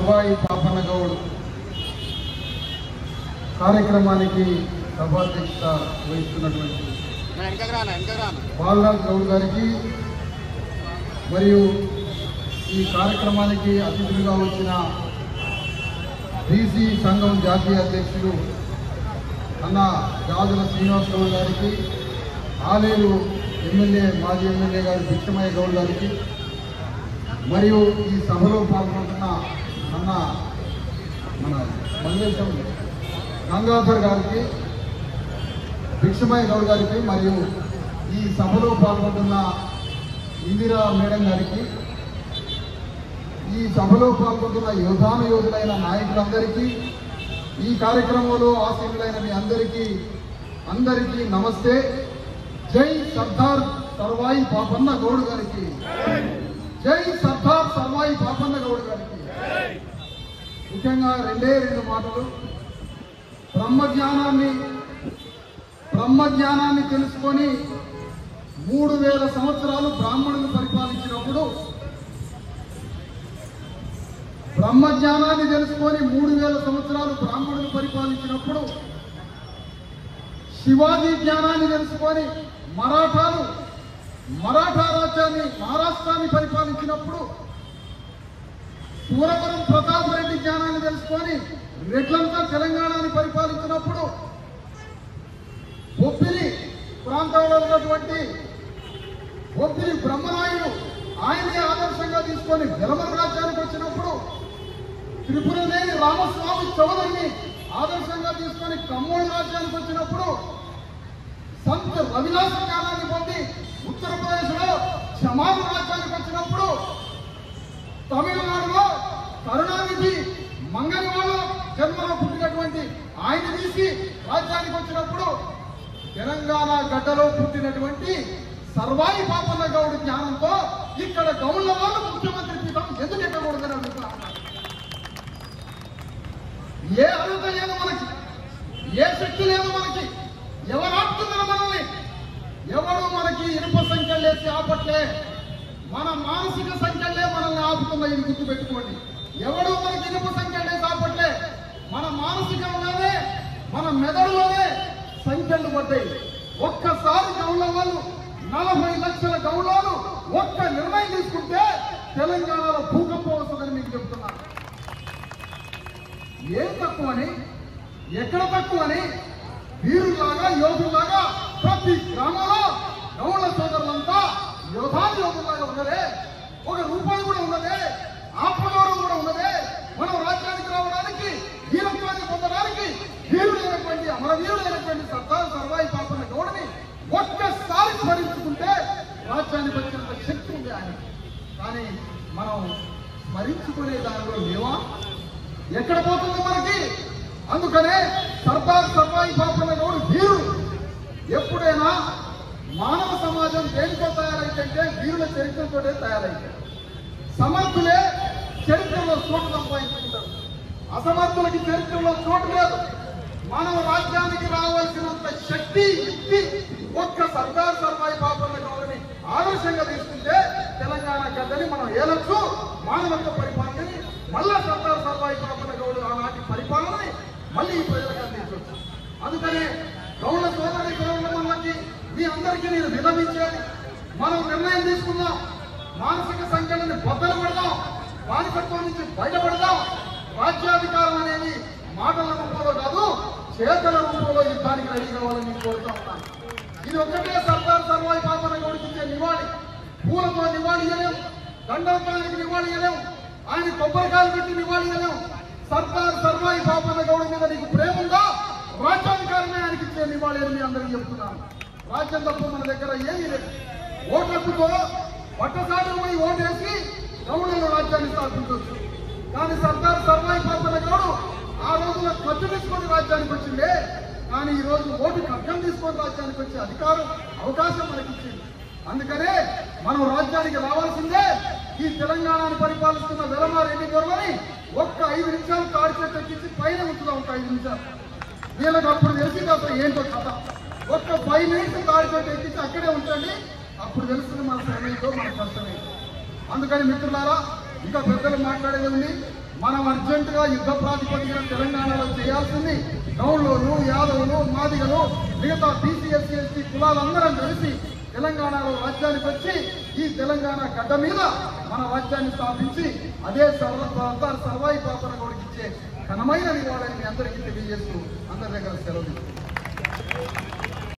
సర్వాయి పాపన్న గౌడ్ కార్యక్రమానికి సభాధ్యక్షత వహిస్తున్నటువంటి వెనకకు రాను వెనకకు రాను బాలరాజ్ గౌడ్ గారికి మరియు ఈ కార్యక్రమానికి అతిథులుగా వచ్చిన బీసీ సంఘం జాతీయ అధ్యక్షులు అన్న గాజుల శ్రీనివాస్ గౌడ్ గారికి ఆలేరు ఎమ్మెల్యే మాజీ ఎమ్మెల్యే గారు భిక్షమయ్య గౌడ్ గారికి మరియు ఈ సభలో పాల్గొంటున్న అన్న మన మంగళం గంగాధర్ గారికి భిక్షమయ్య గౌడ్ గారికి మరియు ఈ సభలో పాల్గొంటున్న ఇందిరా మేడం గారికి ఈ సభలో పాల్గొంటున్న యోధాను యోధులైన నాయకులందరికీ ఈ కార్యక్రమంలో ఆసీనులైన మీ అందరికీ అందరికీ నమస్తే జై సర్దార్ సర్వాయి పాపన్న గౌడ్ గారికి జై సర్దార్ సర్వాయి పాపన్న గౌడ్ గారికి ముఖ్యంగా రెండే రెండు మాటలు బ్రహ్మజ్ఞానాన్ని బ్రహ్మజ్ఞానాన్ని తెలుసుకొని మూడు వేల సంవత్సరాలు బ్రాహ్మణులు పరిపాలించినప్పుడు బ్రహ్మజ్ఞానాన్ని తెలుసుకొని మూడు వేల సంవత్సరాలు బ్రాహ్మణులు పరిపాలించినప్పుడు శివాజీ జ్ఞానాన్ని తెలుసుకొని మరాఠాలు మరాఠా రాజ్యాన్ని మహారాష్ట్రాన్ని పరిపాలించినప్పుడు సూరవరం ప్రతాప్ రెడ్డి జ్ఞానాన్ని తెలుసుకొని రెడ్లంతా తెలంగాణని పరిపాలించినప్పుడు బొబ్బిలి ప్రాంతంలో ఉన్నటువంటి బొబ్బిలి బ్రహ్మనాయుడు ఆయనే ఆదర్శంగా తీసుకొని వెలమల రాజ్యానికి వచ్చినప్పుడు త్రిపురనేని రామస్వామి చౌదరిని ఆదర్శంగా తీసుకొని కమ్మోడు రాజ్యానికి వచ్చినప్పుడు సంత్ రవిలాస జ్ఞానాన్ని పొంది ఉత్తరప్రదేశ్ లో చమారు రాజ్యానికి వచ్చినప్పుడు తమిళనాడులో కరుణానిధి మంగళవాళ్ళ జన్మలో పుట్టినటువంటి ఆయన తీసి రాజ్యానికి వచ్చినప్పుడు తెలంగాణ గడ్డలో పుట్టినటువంటి సర్వాయి పాపన్న గౌడ్ జ్ఞానంతో ఇక్కడ గౌళ్ళ వాళ్ళు ముఖ్యమంత్రి పీఠం ఎందుకు ఎక్కకూడదని అడుగుతున్నా ఏ అర్హత లేదు మనకి ఏ శక్తి లేదు మనకి ఎవరు ఆపుతున్నారు మనల్ని ఎవరు మనకి ఇనుప సంఖ్యలు వేసి ఆపట్లే మన మానసిక సంఖ్యలే మనల్ని ఆపుతున్నాయి ఇది గుర్తుపెట్టుకోండి ఎవడు మనకి ఇనుప సంఖ్యలు వేసి ఆపట్లే మన మానసికంలోనే మన మెదడులోనే సంఖ్యలు పడ్డాయి ఒక్కసారి గౌళ్ళ వాళ్ళు నలభై లక్షల గౌళాలు ఒక్క నిర్ణయం తీసుకుంటే తెలంగాణలో భూకంపం వస్తుందని మీకు చెప్తున్నాను ఏం తక్కువని ఎక్కడ తక్కువని వీరులాగా యోధులాగా ప్రతి గ్రామంలో గౌళ్ళ సోదరులంతా యోధాది యోధులాగా ఉన్నదే ఒక రూపాయి కూడా ఉన్నదే ఆత్మగౌరవం కూడా ఉన్నదే మనం రాజ్యానికి రావడానికి వీరత్వాన్ని పొందడానికి వీరుడైనటువంటి అమరవీరుడైనటువంటి సర్దార్ సర్వాయి పాపన్న గౌడని ఒక్కసారి స్మరించుకుంటే రాజ్యానికి వచ్చినంత శక్తి ఉంది ఆయన కానీ మనం స్మరించుకునే దానిలో లేవా ఎక్కడ పోతుంది మనకి అందుకనే సర్దార్ సర్వాయి పాపన్న గౌడు వీరుడు ఎప్పుడైనా మానవ సమాజం దేనితో తయారైతే వీరుల చరిత్రతోనే తయారైతే సమర్థులే చరిత్రలో చోటు సంపాదించుకుంటారు అసమర్థులకి చరిత్రలో చోటు లేదు మానవ రాజ్యానికి రావాల్సినంత శక్తి యుక్తి ఒక్క సర్దార్ సర్వాయి పాపన్న గౌడని ఆదర్శంగా తీసుకుంటే తెలంగాణ గడ్డని మనం ఏలొచ్చు మానవత్వ పరిపాలనని మళ్ళా సర్దార్ సర్వాయి పాపన్న గౌడు ఆనాటి పరిపాలనని మళ్ళీ ఈ ప్రజలకు అందించవచ్చు అందుకనే గౌడ సోదరి గౌడ మనకి మీ అందరికీ నేను విన్నవించేది మనం నిర్ణయం తీసుకుందాం మానసిక సంఖ్యలని బద్దలు పెడదాం బానిసత్వం నుంచి బయటపడదాం రాజ్యాధికారం అనేది మాటల రూపంలో కాదు చేతల రూపంలో యుద్ధానికి రెడీ కావాలని నేను కోరుతా ఉన్నాను ఇది ఒక్కటే సర్దార్ సర్వాయి పాపన గౌడికి ఇచ్చే నివాళి పూలతో నివాళి ఇవ్వలేం దండోపానికి నివాళి ఇవ్వలేం ఆయన కొబ్బరికాయలు పెట్టి నివాళి ఇవ్వలేం సర్దార్ సర్వాయి పాపన గౌడి మీద నీకు ప్రేమ ఉందా రాజ్యాధికారమే ఆయనకి ఇచ్చే నివాళి అని మీ అందరికీ చెప్తున్నాను రాజ్యం తప్ప మన దగ్గర ఏమీ లేదు ఓట్లకుతో పట్టసాటు పోయి ఓటేసి గౌడలో రాజ్యాన్ని స్థాపించవచ్చు కానీ సర్దార్ సర్వాయి పాపన గౌడు ఆ రోజున ఖర్చు తీసుకొని రాజ్యానికి వచ్చిందే కానీ ఈ రోజు ఓటు ఖడ్గం తీసుకొని రాజ్యానికి వచ్చే అధికారం అవకాశం మనకి ఇచ్చింది అందుకనే మనం రాజ్యానికి రావాల్సిందే ఈ తెలంగాణను పరిపాలిస్తున్న వెలమారెడ్డి గొడవని ఒక్క ఐదు నిమిషాలు కాడి చెట్టు ఎక్కించి పైన ఉంచుదాం ఒక ఐదు నిమిషాలు వీళ్ళకి అప్పుడు తెలిసింది అసలు ఏంటో కథ ఒక్క ఫైవ్ మినిట్స్ కాడి చెట్టు ఎక్కించి అక్కడే ఉంచండి అప్పుడు తెలుస్తుంది మన శ్రమ ఏంటో మన కష్టం ఏంటో అందుకని మిత్రులారా ఇంకా పెద్దలు మాట్లాడేది ఉంది మనం అర్జెంటుగా యుద్ధ ప్రాతిపదికన తెలంగాణలో చేయాల్సింది గౌడ్లోను యాదవులు మాదిగలు మిగతా బీసీ ఎస్సీ ఎస్టీ కులాలందరం కలిసి తెలంగాణలో రాజ్యానికి వచ్చి ఈ తెలంగాణ గడ్డ మీద మన రాజ్యాన్ని స్థాపించి అదే సర్వ సర్దార్ సర్వాయి పాపన గౌడికి ఇచ్చే ఘనమైన నివాళిని మీ అందరికీ తెలియజేస్తూ అందరి దగ్గర సెలవు తీసుకుంటాను.